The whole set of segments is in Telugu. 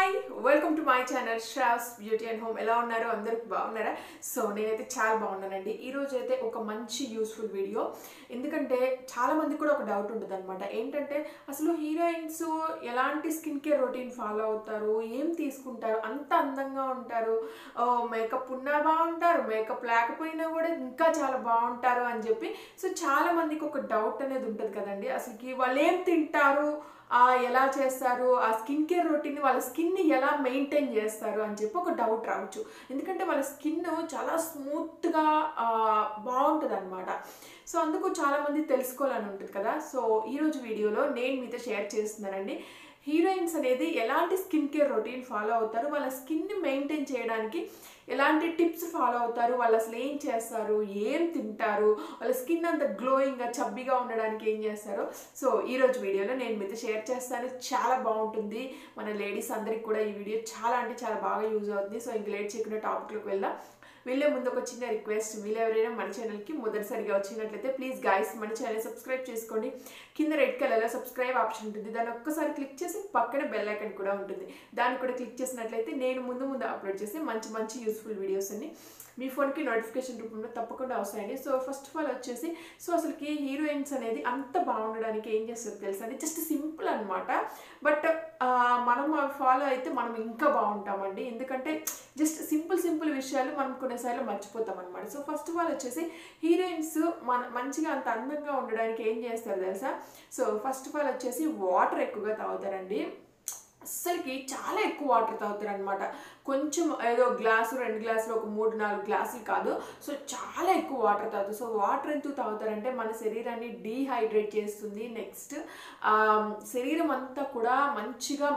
hi welcome to my channel Shravs beauty and home ఎలా ఉన్నారు అందరూ బాగున్నారా సో నేనైతే చాలా బాగున్నానండి ఈ రోజు అయితే ఒక మంచి యూస్ఫుల్ వీడియో ఎందుకంటే చాలా మందికి కూడా ఒక డౌట్ ఉంటుంది అనమాట ఏంటంటే అసలు హీరోయిన్స్ ఎలాంటి స్కిన్ కేర్ రొటీన్ ఫాలో అవుతారు ఏం తీసుకుంటారు అంత అందంగా ఉంటారు మేకప్ ఉన్నా బాగుంటారు మేకప్ లేకపోయినా కూడా ఇంకా చాలా బాగుంటారు అని చెప్పి సో చాలా మందికి ఒక డౌట్ అనేది ఉంటుంది కదండి అసలుకి వాళ్ళు ఏం తింటారు ఆ ఎలా చేస్తారు ఆ స్కిన్ కేర్ రొటీన్ వాళ్ళ స్కిన్ని ఎలా మెయింటైన్ చేస్తారు అని చెప్పి ఒక డౌట్ రావచ్చు ఎందుకంటే వాళ్ళ స్కిన్ చాలా స్మూత్గా బాగుంటుంది అనమాట సో అందుకు చాలామంది తెలుసుకోవాలని ఉంటుంది కదా సో ఈరోజు వీడియోలో నేను మీతో షేర్ చేస్తున్నానండి హీరోయిన్స్ అనేది ఎలాంటి స్కిన్ కేర్ రొటీన్ ఫాలో అవుతారు వాళ్ళ స్కిన్ని మెయింటైన్ చేయడానికి ఎలాంటి టిప్స్ ఫాలో అవుతారు వాళ్ళు అసలు ఏం చేస్తారు ఏం తింటారు వాళ్ళ స్కిన్ అంత గ్లోయింగ్గా చబ్బిగా ఉండడానికి ఏం చేస్తారు సో ఈరోజు వీడియోలో నేను మీతో షేర్ చేస్తాను చాలా బాగుంటుంది మన లేడీస్ అందరికి కూడా ఈ వీడియో చాలా అంటే చాలా బాగా యూజ్ అవుతుంది సో ఇంక లేట్ చేయకుండా టాపిక్లోకి వెళ్దాం వెళ్ళే ముందు ఒక చిన్న రిక్వెస్ట్ మీరు ఎవరైనా మన ఛానల్కి మొదటిసారిగా వచ్చినట్లయితే ప్లీజ్ గాయస్ మన ఛానల్ సబ్స్క్రైబ్ చేసుకోండి కింద రెడ్ కలర్లో సబ్స్క్రైబ్ ఆప్షన్ ఉంటుంది దాన్ని ఒక్కసారి క్లిక్ చేసి పక్కన బెల్ ఐకన్ కూడా ఉంటుంది దాన్ని కూడా క్లిక్ చేసినట్లయితే నేను ముందు ముందు అప్లోడ్ చేసి మంచి మంచి యూస్ఫుల్ వీడియోస్ అన్ని మీ ఫోన్కి నోటిఫికేషన్ రూపంలో తప్పకుండా వస్తాయండి సో ఫస్ట్ ఆఫ్ ఆల్ వచ్చేసి సో అసలుకి హీరోయిన్స్ అనేది అంత బాగుండడానికి ఏం చేస్తారు తెలుసా అండి జస్ట్ సింపుల్ అనమాట బట్ మనం ఫాలో అయితే మనం ఇంకా బాగుంటామండి ఎందుకంటే జస్ట్ సింపుల్ సింపుల్ విషయాలు మనం కొన్నిసార్లు మర్చిపోతాం అనమాట సో ఫస్ట్ ఆఫ్ ఆల్ వచ్చేసి హీరోయిన్స్ మన మంచిగా అంత అందంగా ఉండడానికి ఏం చేస్తారు తెలుసా సో ఫస్ట్ ఆఫ్ ఆల్ వచ్చేసి వాటర్ ఎక్కువగా తాగుతారండి అస్సలకి చాలా ఎక్కువ వాటర్ తాగుతారు అనమాట కొంచెం ఏదో గ్లాసు రెండు గ్లాసులు ఒక మూడు నాలుగు గ్లాసులు కాదు సో చాలా ఎక్కువ వాటర్ తాగుతారు సో వాటర్ ఎందుకు తాగుతారంటే మన శరీరాన్ని డీహైడ్రేట్ చేస్తుంది నెక్స్ట్ శరీరం అంతా కూడా మంచిగా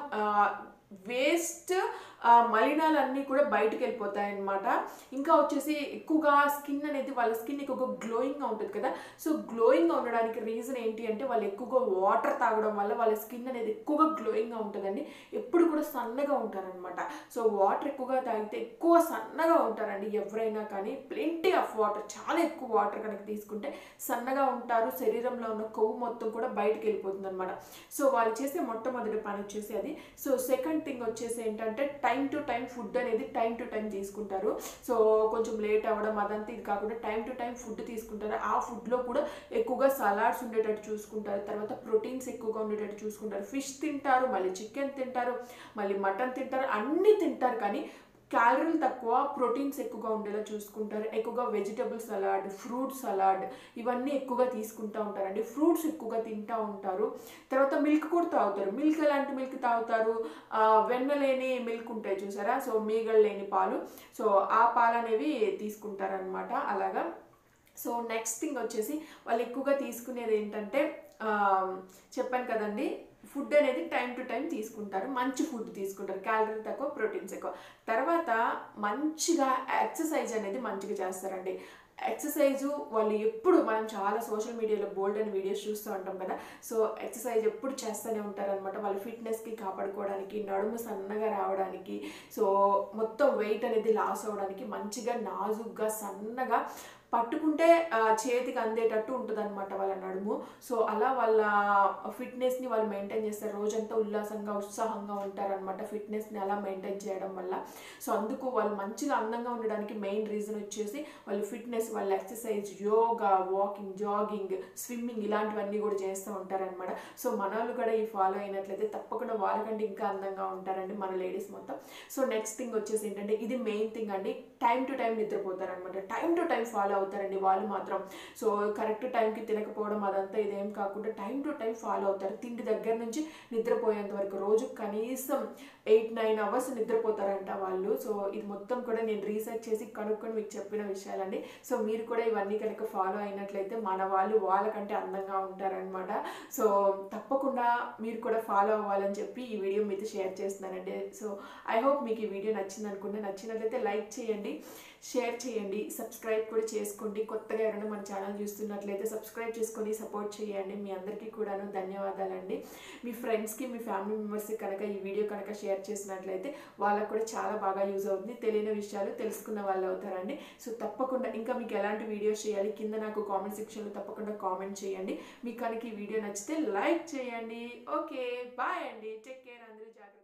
వేస్ట్ మలినాలన్నీ కూడా బయటకు వెళ్ళిపోతాయి అనమాట ఇంకా వచ్చేసి ఎక్కువగా స్కిన్ అనేది వాళ్ళ స్కిన్ ఎక్కువగా గ్లోయింగ్గా ఉంటుంది కదా సో గ్లోయింగ్గా ఉండడానికి రీజన్ ఏంటి అంటే వాళ్ళు ఎక్కువగా వాటర్ తాగడం వల్ల వాళ్ళ స్కిన్ అనేది ఎక్కువగా గ్లోయింగ్గా ఉంటుందండి ఎప్పుడు కూడా సన్నగా ఉంటారనమాట సో వాటర్ ఎక్కువగా తాగితే ఎక్కువ సన్నగా ఉంటారండి ఎవరైనా కానీ ప్లెంటీ ఆఫ్ వాటర్ చాలా ఎక్కువ వాటర్ కనుక తీసుకుంటే సన్నగా ఉంటారు శరీరంలో ఉన్న కొవ్వు మొత్తం కూడా బయటకు వెళ్ళిపోతుంది అనమాట సో వాళ్ళు చేసే మొట్టమొదటి పని వచ్చేసి అది సో సెకండ్ థింగ్ వచ్చేసి ఏంటంటే టైం టు టైం ఫుడ్ అనేది టైం టు టైం తీసుకుంటారు సో కొంచెం లేట్ అవ్వడం అదంతా ఇది కాకుండా టైం టు టైం ఫుడ్ తీసుకుంటారు ఆ ఫుడ్లో కూడా ఎక్కువగా సలాడ్స్ ఉండేటట్టు చూసుకుంటారు తర్వాత ప్రోటీన్స్ ఎక్కువగా ఉండేటట్టు చూసుకుంటారు ఫిష్ తింటారు మళ్ళీ చికెన్ తింటారు మళ్ళీ మటన్ తింటారు అన్నీ తింటారు కానీ క్యాలరీలు తక్కువ ప్రోటీన్స్ ఎక్కువగా ఉండేలా చూసుకుంటారు ఎక్కువగా వెజిటబుల్ సలాడ్ ఫ్రూట్ సలాడ్ ఇవన్నీ ఎక్కువగా తీసుకుంటూ ఉంటారండి ఫ్రూట్స్ ఎక్కువగా తింటూ ఉంటారు తర్వాత మిల్క్ కూడా తాగుతారు మిల్క్ ఎలాంటి మిల్క్ తాగుతారు వెన్న లేని మిల్క్ ఉంటాయి చూసారా సో మీగడ లేని పాలు సో ఆ పాలు అనేవి తీసుకుంటారనమాట అలాగా సో నెక్స్ట్ థింగ్ వచ్చేసి వాళ్ళు ఎక్కువగా తీసుకునేది ఏంటంటే చెప్పాను కదండి ఫుడ్ అనేది టైం టు టైం తీసుకుంటారు మంచి ఫుడ్ తీసుకుంటారు క్యాలరీ తక్కువ ప్రోటీన్స్ ఎక్కువ తర్వాత మంచిగా ఎక్సర్సైజ్ అనేది మంచిగా చేస్తారండి ఎక్సర్సైజు వాళ్ళు ఎప్పుడు మనం చాలా సోషల్ మీడియాలో బోల్డ్ అని వీడియోస్ చూస్తూ ఉంటాం కదా సో ఎక్సర్సైజ్ ఎప్పుడు చేస్తూనే ఉంటారనమాట వాళ్ళ ఫిట్నెస్కి కాపాడుకోవడానికి నడుము సన్నగా రావడానికి సో మొత్తం వెయిట్ అనేది లాస్ అవ్వడానికి మంచిగా నాజుగ్గా సన్నగా పట్టుకుంటే చేతికి అందేటట్టు ఉంటుంది అనమాట వాళ్ళ నడుము సో అలా వాళ్ళ ఫిట్నెస్ని వాళ్ళు మెయింటైన్ చేస్తారు రోజంతా ఉల్లాసంగా ఉత్సాహంగా ఉంటారనమాట ఫిట్నెస్ని అలా మెయింటైన్ చేయడం వల్ల సో అందుకు వాళ్ళు మంచిగా అందంగా ఉండడానికి మెయిన్ రీజన్ వచ్చేసి వాళ్ళు ఫిట్నెస్ వాళ్ళ exercise yoga walking jogging swimming ఇలాంటివన్నీ కూడా చేస్తూ ఉంటారనమాట సో మన వాళ్ళు కూడా ఈ ఫాలో అయినట్లయితే తప్పకుండా వాళ్ళకంటే ఇంకా అందంగా ఉంటారండి మన లేడీస్ మొత్తం సో నెక్స్ట్ థింగ్ వచ్చేసి ఏంటంటే ఇది మెయిన్ థింగ్ అండి టైం టు టైం నిద్రపోతారనమాట టైం టు టైం ఫాలో అవుతారండి వాళ్ళు మాత్రం సో కరెక్ట్ టైంకి తినకపోవడం అదంతా ఇదేం కాకుండా టైం టు టైం ఫాలో అవుతారు తిండి దగ్గర నుంచి నిద్రపోయేంత వరకు రోజు కనీసం ఎయిట్ నైన్ అవర్స్ నిద్రపోతారంట వాళ్ళు సో ఇది మొత్తం కూడా నేను రీసెర్చ్ చేసి కనుక్కొని మీకు చెప్పిన విషయాలండి సో మీరు కూడా ఇవన్నీ కనుక ఫాలో అయినట్లయితే మన వాళ్ళు వాళ్ళకంటే అందంగా ఉంటారనమాట సో తప్పకుండా మీరు కూడా ఫాలో అవ్వాలని చెప్పి ఈ వీడియో మీతో షేర్ చేస్తున్నానండి సో ఐ హోప్ మీకు ఈ వీడియో నచ్చింది అనుకుంటే నచ్చినట్లయితే లైక్ చేయండి షేర్ చేయండి సబ్స్క్రైబ్ కూడా చేసుకోండి కొత్తగా ఎవరైనా మన ఛానల్ చూస్తున్నట్లయితే సబ్స్క్రైబ్ చేసుకొని సపోర్ట్ చేయండి మీ అందరికీ కూడాను ధన్యవాదాలండి మీ ఫ్రెండ్స్కి మీ ఫ్యామిలీ మెంబర్స్కి కనుక ఈ వీడియో కనుక షేర్ చేసినట్లయితే వాళ్ళకు కూడా చాలా బాగా యూజ్ అవుతుంది తెలియని విషయాలు తెలుసుకున్న వాళ్ళు అవుతారండి సో తప్పకుండా ఇంకా మీకు ఎలాంటి వీడియోస్ చేయాలి కింద నాకు కామెంట్ సెక్షన్లో తప్పకుండా కామెంట్ చేయండి మీకు కనుక ఈ వీడియో నచ్చితే లైక్ చేయండి ఓకే బాయ్ అండి టేక్ కేర్ అందరూ జాగ్రత్త